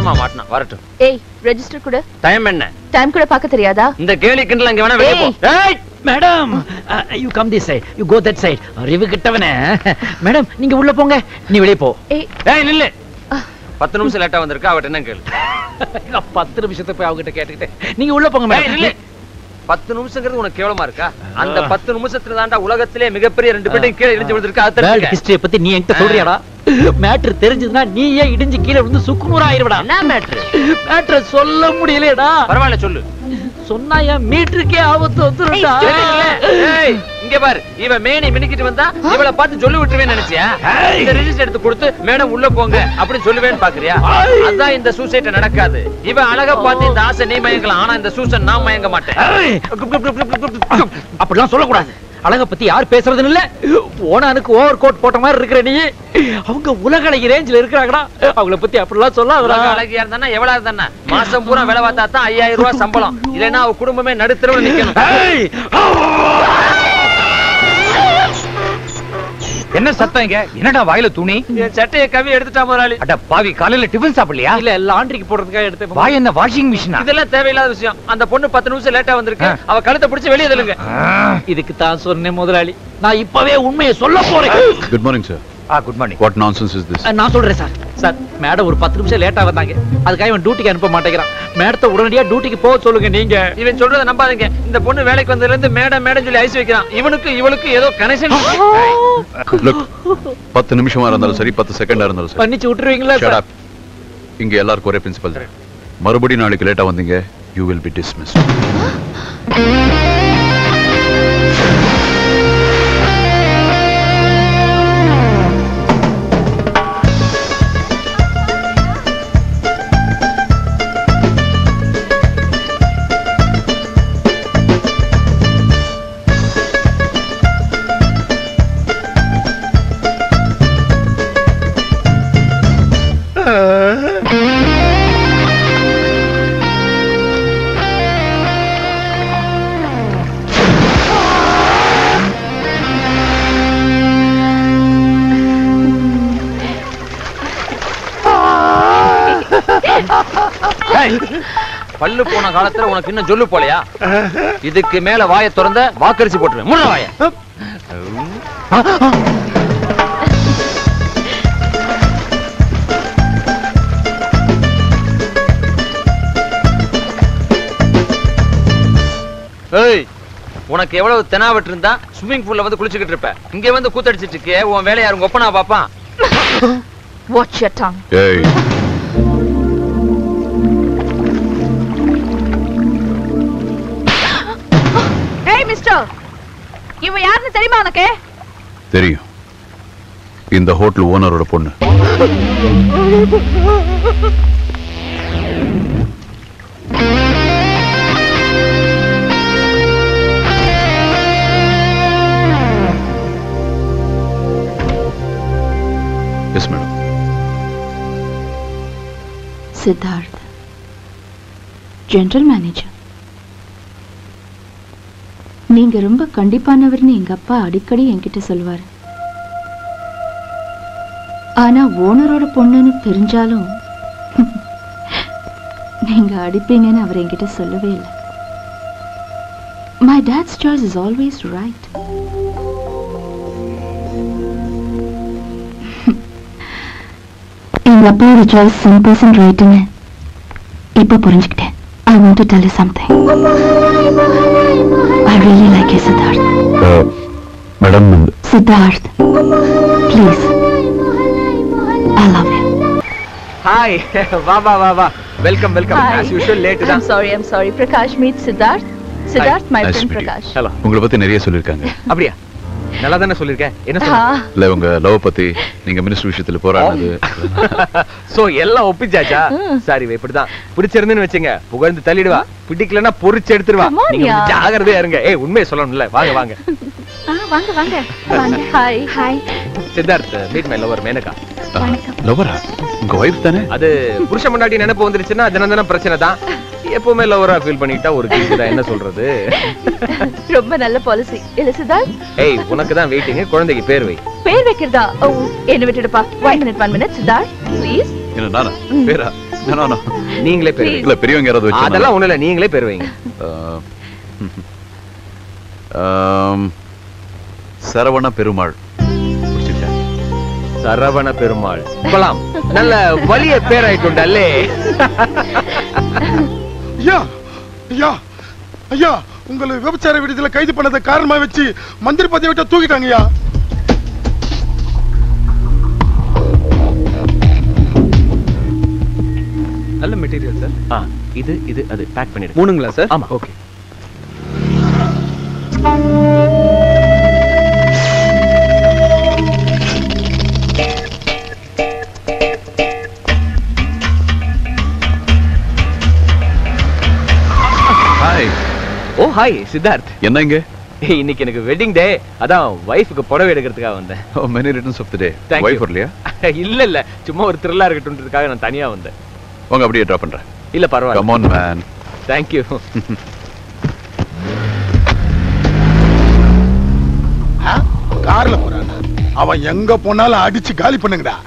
இப்பதாம்மா மாட்டினா வரட்டும் ஏய் ரெஜிஸ்டர் கூட டைம் என்ன டைம் கூட பார்க்க தெரியாதா இந்த கேலி கிண்டல் அங்க வேணா வெளியே போ ஏய் madam you come this side you go that side அறிவு கிட்டவனே மேடம் நீங்க உள்ள போங்க நீ வெளியே போ ஏய் ஏய் நில்லு பத்து நிமிஷம் லேட்டா வந்திருக்கா அவட்ட என்ன கேளு நான் பத்து நிமிஷத்தை போய் அவகிட்ட கேட்டுக்கிட்டேன் நீங்க உள்ள போங்க ஏய், நில்லு. மேடம் பத்து நிமிஷங்கிறது உனக்கு கேவலமா இருக்கா அந்த பத்து நிமிஷத்துல தாண்டா உலகத்திலே மிகப்பெரிய ரெண்டு பேட்டையும் கீழே இடிஞ்சு விழுந்திருக்கா அது வேர்ல்ட் தெரிஞ்சுக்க. ஹிஸ்டரியை பத்தி நீ என்கிட்ட சொல்றியாடா மேட்ரு தெரிஞ்சதுன்னா நீ ஏன் இடிஞ்சு கீழே விழுந்து சுக்குநூறு ஆயிருவடா என்ன மேட்ரு மேட்ரு சொல்ல முடியலடா பரவாயில்ல சொல்லு சொன்னா என் மீட்டருக்கே ஆபத்து வந்துருடா ஏய், நில்லு. ஏய், இங்க பாரு இவ மேனி மினிக்கிட்டு வந்தா இவள பார்த்து சொல்லி விட்டுருவேன் நினைச்சியா இந்த ரெஜிஸ்டர் எடுத்து கொடுத்து மேடம் உள்ள போங்க அப்படின்னு சொல்லுவேன்னு பாக்குறியா அதான் இந்த சூசைட் நடக்காது இவ அழகா பார்த்து இந்த ஆசை நீ மயங்கலாம் ஆனா இந்த சூசன் நான் மயங்க மாட்டேன் ஏய், அப்படிலாம் சொல்லக்கூடாது அழக பத்தி யார் பேசுறதுன்னு இல்ல ஓனானுக்கு ஓவர் கோட் போட்ட மாதிரி இருக்கிற நீ அவங்க உலக அழகி ரேஞ்சில இருக்கிறாங்கடா அவங்கள பத்தி அப்படிலாம் சொல்லாதடா உலக அழகியா இருந்தா எவ்வளவு இருந்தா மாசம் பூரா வேலை பார்த்தா தான் ஐயாயிரம் ரூபாய் சம்பளம் இல்லைன்னா அவ குடும்பமே நடுத்தரவு நிக்கணும் ஏய், என்ன சத்தம் இங்க என்னடா வாயில துணி என் சட்டையை கவி எடுத்துட்டா முதலாளி அட பாவி காலையில டிஃபன் சாப்பிடலையா இல்ல லாண்ட்ரிக்கு போடுறதுக்காக எடுத்து வாய் என்ன வாஷிங் மிஷினா இதெல்லாம் தேவையில்லாத விஷயம் அந்த பொண்ணு பத்து நிமிஷம் லேட்டா வந்திருக்கு அவ கழுத்தை பிடிச்சு வெளியே தள்ளுங்க இதுக்கு தான் சொன்னேன் முதலாளி நான் இப்பவே உண்மையை சொல்ல போறேன் good morning sir ah good morning what nonsense is this நான் சொல்றேன் சார் சார் மேடம் ஒரு பத்து நிமிஷம் லேட்டா வந்தாங்க அதுக்காக இவன் டியூட்டிக்கு அனுப்ப மாட்டேங்கிறான் மேடத்தை உடனடியா டியூட்டிக்கு போக சொல்லுங்க நீங்க இவன் சொல்றத நம்பாதீங்க இந்த பொண்ணு வேலைக்கு வந்ததுல இருந்து மேடம் மேடம் சொல்லி ஐஸ் வைக்கிறான் இவனுக்கு இவளுக்கு ஏதோ கனெக்ஷன் லுக் பத்து நிமிஷமா இருந்தாலும் சரி பத்து செகண்டா இருந்தாலும் சரி மன்னிச்சு விட்டுருவீங்களா Shut சார் up. இங்க எல்லாருக்கும் ஒரே பிரின்சிபல் மறுபடியும் நாளைக்கு லேட்டா வந்தீங்க யூ வில் பி டிஸ்மிஸ் பல்லு போன காலத்துல உனக்கு இன்னும் சொல்லு போலையா இதுக்கு மேல வாயை திறந்த வாக்கரிசி போட்டுருவேன் முன்ன வாய ஏய் உனக்கு எவ்வளவு தெனாவட்டு இருந்தா ஸ்விம்மிங் பூல்ல வந்து குளிச்சுக்கிட்டு இருப்ப இங்க வந்து கூத்தடிச்சிட்டு இருக்கே உன் வேலையா உங்க ஒப்பனா பாப்பான் வாட்ச் யர் tongue ஏய் ஏய் மிஸ்டர் இவ யாருன்னு தெரியுமா உனக்கு தெரியும் இந்த ஹோட்டல் ஓனரோட பொண்ணு yes madam Siddharth general manager நீங்க ரொம்ப கண்டிப்பானவர்னு எங்க அப்பா அடிக்கடி என்கிட்ட சொல்லுவாரு ஆனா ஓனரோட பொண்ணுன்னு தெரிஞ்சாலும் நீங்க அடிப்பீங்கன்னு அவர் என்கிட்ட சொல்லவே இல்லை my dad's choice is always right எங்க அப்பாவோட சாய்ஸ் ஒன் பர்சன்ட் ரைட்டுன்னு இப்போ புரிஞ்சுக்கிட்டேன் I want to tell you something I really like you Siddharth madam Siddharth please I love you hi வா வா வா வா வெல்கம் வெல்கம் as usual லேட் I'm தான் sorry, I'm sorry. Prakash meet Siddharth. Siddharth, my friend Prakash. Hello உங்களை பத்தி நிறைய சொல்லியிருக்காங்க அப்படியா நல்லா தானே சொல்லிருக்கேன் என்ன சொல்ல Ah, இல்ல உங்க லவ் பத்தி நீங்க மினிஸ்டர் விஷயத்துல போராடினது சோ எல்லாம் ஒப்பிச்சாச்சா சாரி இப்படிதான் பிடிச்சிருந்துன்னு வச்சுங்க புகழ்ந்து தள்ளிடுவா பிடிக்கலன்னா பொறிச்சு எடுத்துருவா Come on, நீங்க கொஞ்சம் யா. ஜாகிரதையா இருங்க ஏய் உண்மையை சொல்லணும்ல வாங்க வாங்க ah, வாங்க வாங்க வாங்க hi hi Siddharth meet my lover Menaka லவரா உங்க ஒய்ஃப் தானே அது புருஷ முன்னாடி நினைப்பு வந்துருச்சுன்னா தினம் தினம் பிரச்சனை தான் எப்பவுமே லவரா ஃபீல் பண்ணிட்டா ஒரு கிக்கு தான் என்ன சொல்றது ரொம்ப நல்ல பாலிசி இல்ல சித்தார்த் ஏய் உனக்கு தான் வெயிட்டிங் குழந்தைக்கு பேர் வை பேர் வைக்கிறதா ஓ என்ன விட்டுடுப்பா one minute one minute Siddharth please என்ன நானா பேரா No, no, no. நீங்களே பேர் வைங்க. இல்ல பெரியவங்க யாராவது வச்சு அதெல்லாம் ஒண்ணு இல்ல நீங்களே பேர் வைங்க சரவண பெருமாள் பிடிச்சிருக்கா? சரவண பெருமாள் போலாம் நல்ல வலிய பேராயிட்டுண்டல்லே ஐயா ஐயா ஐயா உங்களை விபச்சார விடுதலை கைது பண்ணதை காரணமா வச்சு மந்திரி பதவி விட்டு தூக்கிட்டாங்க ஐயா நல்ல மெட்டீரியல் சார் ஆ இது இது அது பேக் பண்ணிடுங்க மூணுங்களா சார் ஆமா ஓகே ஹாய் ஓ ஹாய் சித்தார்த் என்ன இங்க இன்னைக்கு எனக்கு வெட்டிங் டே அதான் வைஃப்க்கு புடவை எடுக்கிறதுக்காக வந்தேன் many returns of the day Thank you. Wife வரலையா இல்ல இல்ல சும்மா ஒரு த்ரில்லா இருக்கட்டும்ன்றதுக்காக நான் தனியா வந்தேன் வாங்க அப்படியே டிராப் பண்றேன் இல்ல பரவாயில்ல கம் ஆன் மேன் தேங்க்யூ ஆ? கார்ல போறானா அவன் எங்க போனாலும் அடிச்சு காலி பண்ணுங்கடா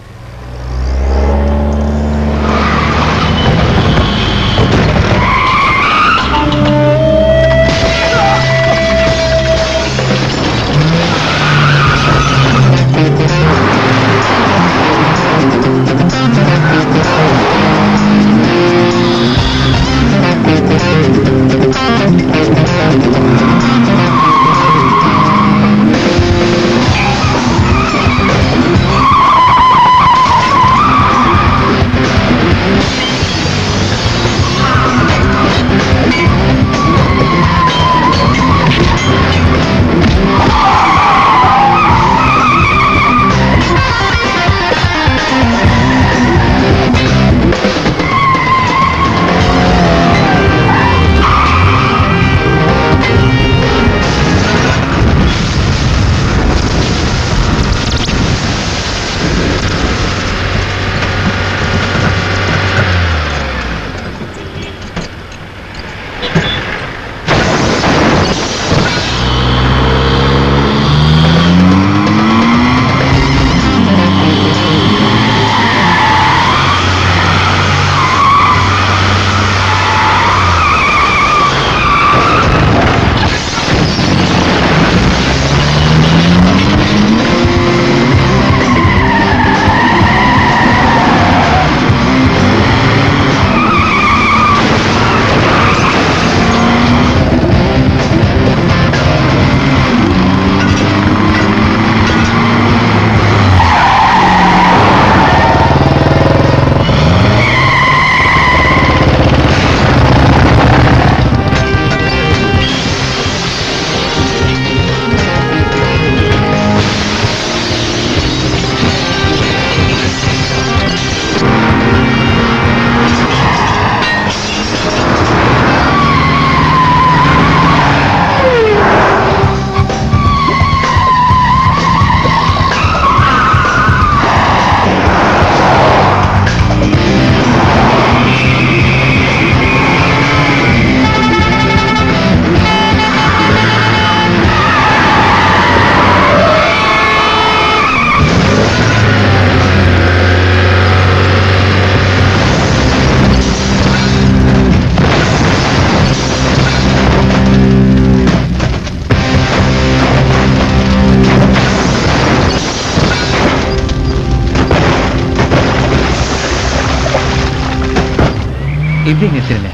எப்படி நிறுத்திருங்க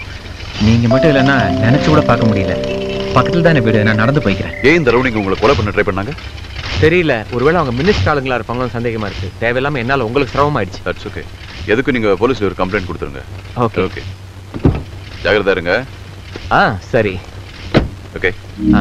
நீங்க மட்டும் இல்லைன்னா நினைச்சு கூட பார்க்க முடியல பக்கத்துல தானே வீடு நான் நடந்து போய்க்கிறேன் ஏன் இந்த ரவுடிங்க உங்களை கொலை பண்ண ட்ரை பண்ணாங்க தெரியல ஒருவேளை அவங்க மினிஸ்டர் ஆளுங்களா இருப்பாங்கன்னு சந்தேகமா இருக்கு தேவையில்லாம என்னால உங்களுக்கு சிரமம் ஆயிடுச்சு தட்ஸ் ஓகே எதுக்கு நீங்க போலீஸ்ல ஒரு கம்ப்ளைண்ட் கொடுத்துருங்க ஓகே ஓகே ஜாகிரதா இருங்க ஆ சரி ஓகே ஆ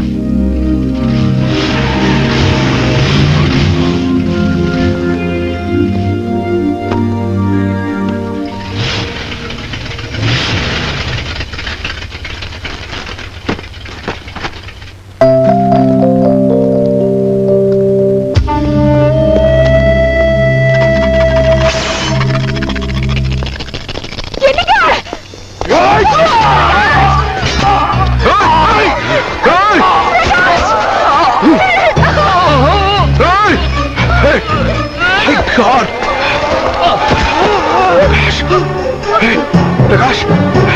பிரகாஷ்